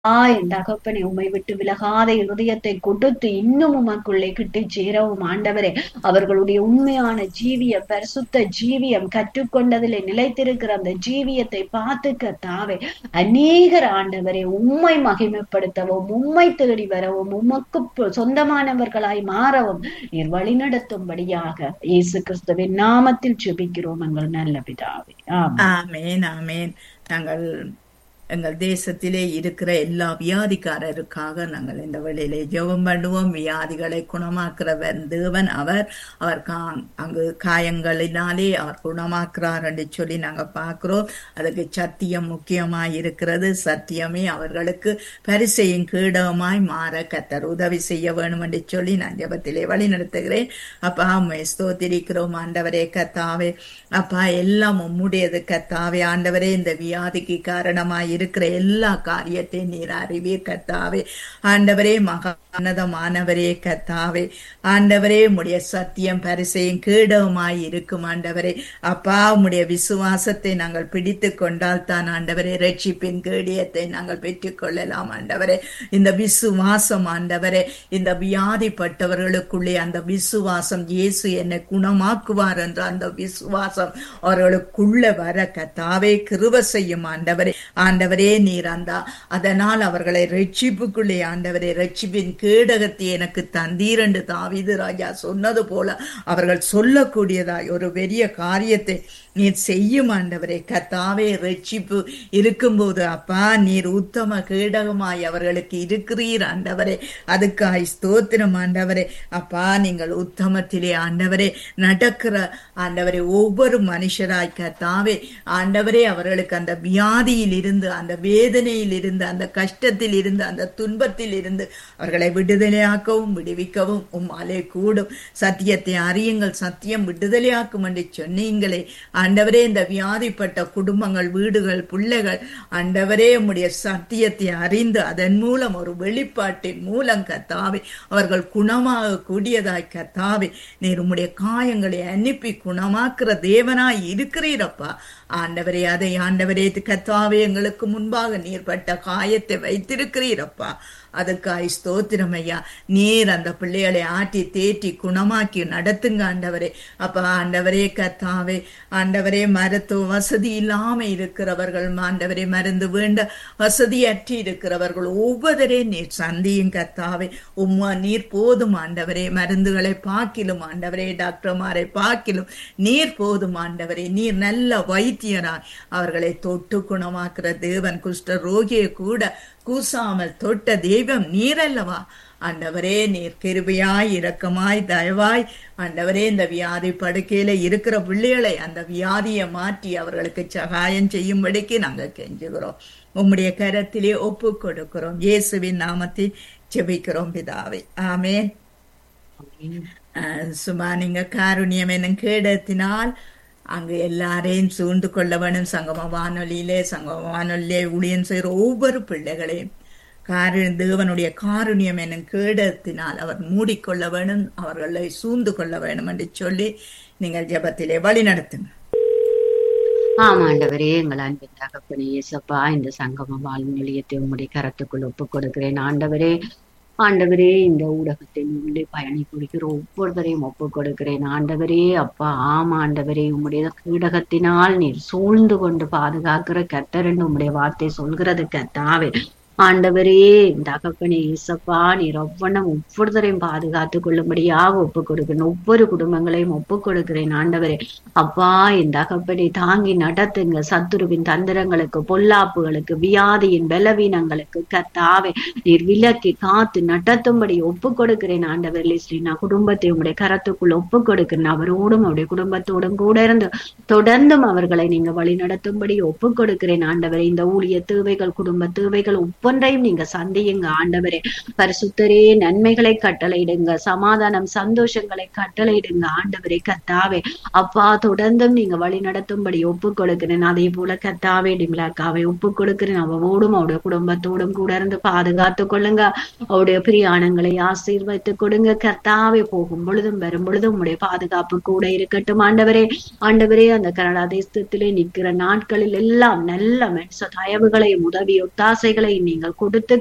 ஆ என் தகப்பனை உம்மை விட்டு விலகாத இருதயத்தை கொடுத்து இன்னும் உமக்குள்ளே கிட்டி சேரவும் ஆண்டவரே அவர்களுடைய உண்மையான ஜீவியம் பரிசுத்த ஜீவியம் கற்றுக்கொண்டதிலே நிலைத்திருக்கிற அந்த ஜீவியத்தை பார்த்து கத்தாவே அநேகர் ஆண்டவரே உம்மை மகிமைப்படுத்தவும் உம்மை தேடி வரவும் உமக்கு ப- சொந்தமானவர்களாய் மாறவும் நீர் வழிநடத்தும்படியாக இயேசு கிறிஸ்துவின் நாமத்தில் ஜெபிக்கிறோம் எங்கள் நல்ல பிதாவே ஆமென் ஆமேன் ஆமேன் நாங்கள் எங்கள் தேசத்திலே இருக்கிற எல்லா வியாதிக்காரருக்காக நாங்கள் இந்த வேளையிலே ஜெபம் பண்ணுவோம் வியாதிகளை குணமாக்குறவர் தேவன் அவர் அவர் கா அங்கு காயங்களினாலே அவர் குணமாக்குறார் என்று சொல்லி நாங்கள் பார்க்கிறோம் அதுக்கு சத்தியம் முக்கியமாய் இருக்கிறது சத்தியமே அவர்களுக்கு பரிசையும் கீடமாய் மாற கத்தர் உதவி செய்ய வேணும் என்று சொல்லி நான் ஜெபத்திலே வழி நடத்துகிறேன் அப்பா உம்மை ஸ்தோத்திரிக்கிறோம் ஆண்டவரே கத்தாவே அப்பா எல்லாம் உம்முடையது கத்தாவே ஆண்டவரே இந்த வியாதிக்கு காரணமாய் இருக்கிற எல்லா காரியத்தையும் நீர் அறிவீர் கத்தாவே ஆண்டவரே மகானதமானவரே கத்தாவே ஆண்டவரே உம்முடைய சத்தியம் பரிசையும் கீடவுமாய் இருக்கும் ஆண்டவரே அப்பா உம்முடைய விசுவாசத்தை நாங்கள் பிடித்து கொண்டால் தான் ஆண்டவரே ரட்சிப்பின் கேடியத்தை நாங்கள் பெற்றுக்கொள்ளலாம் ஆண்டவரே இந்த விசுவாசம் ஆண்டவரே இந்த வியாதிப்பட்டவர்களுக்குள்ளே அந்த விசுவாசம் இயேசு என்னை குணமாக்குவார் என்ற அந்த விசுவாசம் அவர்களுக்குள்ள வர கத்தாவே கிருப செய்யும் ஆண்டவரே ஆண்டவரே நீர் அந்த அதனால் அவர்களை ரட்சிப்புக்குள்ளே ஆண்டவரே ரட்சிப்பின் கேடகத்தை எனக்கு தந்தீர் என்று தாவீது ராஜா சொன்னது போல அவர்கள் சொல்லக்கூடியதாய் ஒரு பெரிய காரியத்தை நீர் செய்யும் ஆண்டவரே கத்தாவே ரட்சிப்பு இருக்கும்போது அப்பா நீர் உத்தம கேடகமாய் அவர்களுக்கு இருக்கிறீர் ஆண்டவரே அதுக்காய் ஸ்தோத்திரம் ஆண்டவரே அப்பா நீங்கள் உத்தமத்திலே ஆண்டவரே நடக்கிற ஆண்டவரே ஒவ்வொரு மனுஷராய் கத்தாவே ஆண்டவரே அவர்களுக்கு அந்த வியாதியில் இருந்து அந்த வேதனையில் இருந்து அந்த கஷ்டத்தில் இருந்து அந்த துன்பத்தில் இருந்து அவர்களை விடுதலையாக்கவும் விடுவிக்கவும் உம்மாலே கூடும் சத்தியத்தை அறியுங்கள் சத்தியம் விடுதலையாக்கும் என்று சொன்னீங்களே ஆண்டவரே இந்த வியாதிப்பட்ட குடும்பங்கள் வீடுகள் பிள்ளைகள் ஆண்டவரே உம்முடைய சத்தியத்தை அறிந்து அதன் மூலம் ஒரு வெளிப்பாட்டின் மூலம் கத்தாவே அவர்கள் குணமாக கூடியதாய் கத்தாவே நீர் உம்முடைய காயங்களை அனுப்பி குணமாக்குற தேவனாய் இருக்கிறீரப்பா ஆண்டவரே அதை ஆண்டவரே கத்தாவே எங்களுக்கு முன்பாக நீர் பட்ட காயத்தை வைத்திருக்கிறீரப்பா அதுக்காய் ஸ்தோத்திரம் ஐயா நீர் அந்த பிள்ளைகளை ஆட்டி தேற்றி குணமாக்கி நடத்துங்க ஆண்டவரே அப்ப ஆண்டவரே கத்தாவே ஆண்டவரே மருத்துவ வசதி இல்லாம இருக்கிறவர்கள் ஆண்டவரே மருந்து வேண்ட வசதியற்றி இருக்கிறவர்கள் ஒவ்வொருவரே நீர் சந்தியும் கத்தாவே உம்மா நீர் போதும் ஆண்டவரே மருந்துகளை பாக்கிலும் ஆண்டவரே டாக்டர்மாரை பாக்கிலும் நீர் போதும் ஆண்டவரே நீர் நல்ல வைத்தியராய் அவர்களை தொட்டு குணமாக்குற தேவன் குஷ்ட ரோகியை கூட கூசாமல் தொட்ட தெய்வம் நீரல்லவா ஆண்டவரே நீர் கிருபையாய் இரக்கமாய் தயவாய் ஆண்டவரே இந்த வியாதி படுக்கையில இருக்கிற பிள்ளைகளை அந்த வியாதியை மாற்றி அவர்களுக்கு சகாயம் செய்யும்படிக்கு நாங்க கெஞ்சுகிறோம் உம்முடைய கரத்திலே ஒப்பு கொடுக்கிறோம் இயேசுவின் நாமத்தில் ஜெபிக்கிறோம் பிதாவே ஆமென் அஹ் சும்மா நீங்க காருண்யம் என்னும் கேடத்தினால் அங்கு எல்லாரையும் சூழ்ந்து கொள்ள வேணும் சங்கம வானொலியிலே சங்கம வானொலியிலே ஊழியம் செய்கிற ஒவ்வொரு பிள்ளைகளையும் காரு தேவனுடைய காருண்யம் என்னும் கேடத்தினால் அவர் மூடிக்கொள்ள வேணும் அவர்களை சூழ்ந்து கொள்ள வேணும் என்று சொல்லி நீங்கள் ஜெபத்திலே வழி நடத்துங்க ஆமாண்டவரே எங்கள் அன்பின் தகப்பனே இயேசப்பா இந்த சங்கம வாழ்நிலையத்தை உம்முடைய கரத்துக்குள் ஒப்புக் கொடுக்கிறேன் ஆண்டவரே ஆண்டவரே இந்த ஊடகத்தின் உள்ளே பயணி குறிக்கிற ஒவ்வொருத்தரையும் ஒப்புக் கொடுக்கிறேன் ஆண்டவரே அப்பா ஆமா ஆண்டவரே உம்முடைய கீடகத்தினால் நீர் சூழ்ந்து கொண்டு பாதுகாக்கிற கத்தர் என்று உம்முடைய வார்த்தை சொல்கிறது கத்தாவே ஆண்டவரே தகப்பனே இசப்பா நீர் ஒவ்வொன்றும் ஒவ்வொருத்தரையும் பாதுகாத்து கொள்ளும்படியாக ஒப்புக் கொடுக்கிறேன் ஒவ்வொரு குடும்பங்களையும் ஒப்புக் கொடுக்கிறேன் ஆண்டவரே அப்பா என் தகப்பனை தாங்கி நடத்துங்க சத்துருவின் தந்திரங்களுக்கு பொல்லாப்புகளுக்கு வியாதியின் பலவீனங்களுக்கு கத்தாவே நீர் விலக்கி காத்து நடத்தும்படி ஒப்புக் கொடுக்கிறேன் ஆண்டவர் லிஸ்டி நான் குடும்பத்தை உங்களுடைய கரத்துக்குள் ஒப்புக் கொடுக்கிறேன் அவரோடும் அவருடைய குடும்பத்தோடும் கூட இருந்து தொடர்ந்தும் அவர்களை நீங்க வழி நடத்தும்படி ஒப்புக் கொடுக்கிறேன் ஆண்டவரே இந்த ஊழிய தேவைகள் குடும்ப தேவைகள் ஒவ்வொன்றையும் நீங்க சந்தியுங்க ஆண்டவரே பரிசுத்தரே நன்மைகளை கட்டளையிடுங்க சமாதானம் சந்தோஷங்களை கட்டளையிடுங்க ஆண்டவரே கத்தாவே அப்பா தொடர்ந்தும் நீங்க வழி நடத்தும்படி ஒப்புக் கொடுக்கிறேன் அதே போல கத்தாவே டிம்லாக்காவை ஒப்புக் கொடுக்கிறேன் அவவோடும் அவருடைய குடும்பத்தோடும் கூட இருந்து பாதுகாத்து கொள்ளுங்க அவருடைய பிரியாணங்களை ஆசீர்வதித்து கொடுங்க கர்த்தாவே போகும் பொழுதும் வரும் பொழுதும் உங்களுடைய பாதுகாப்பு கூட இருக்கட்டும் ஆண்டவரே ஆண்டவரே அந்த கனடா தேசத்திலே நிற்கிற நாட்களில் எல்லாம் நல்ல மென்ச தயவுகளையும் உதவி ஒத்தாசைகளையும் நீங்கள் கொடுத்த